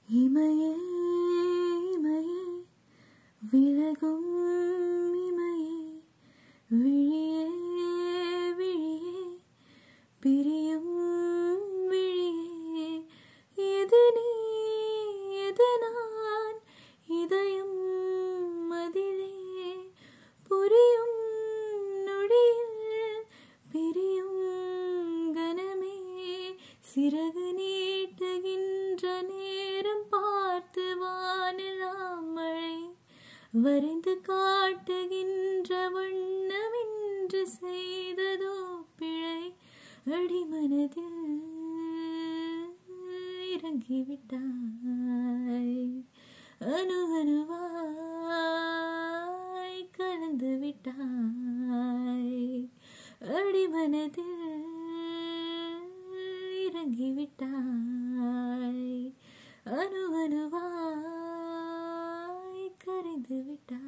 இமையே இமையே விலகும் இமையே விழியே விழியே பிரியும் விழியே எது நீ எது நான் இதயம் மதிலே புரியும் நொடியில் பிரியும் கனமே சிறகு நீட்டுகின்ற நேரம் பார்த்து வானலாம் மழை வரைந்து காட்டுகின்ற வண்ணமென்று செய்ததோ பிழை அடிமனதில் இறங்கிவிட்டாய் அணு அணுவாய் கலந்து விட்டாய் அடிமனதில் இறங்கிவிட்டாய் அணு அணுவாய் கரைந்து விட்டாய்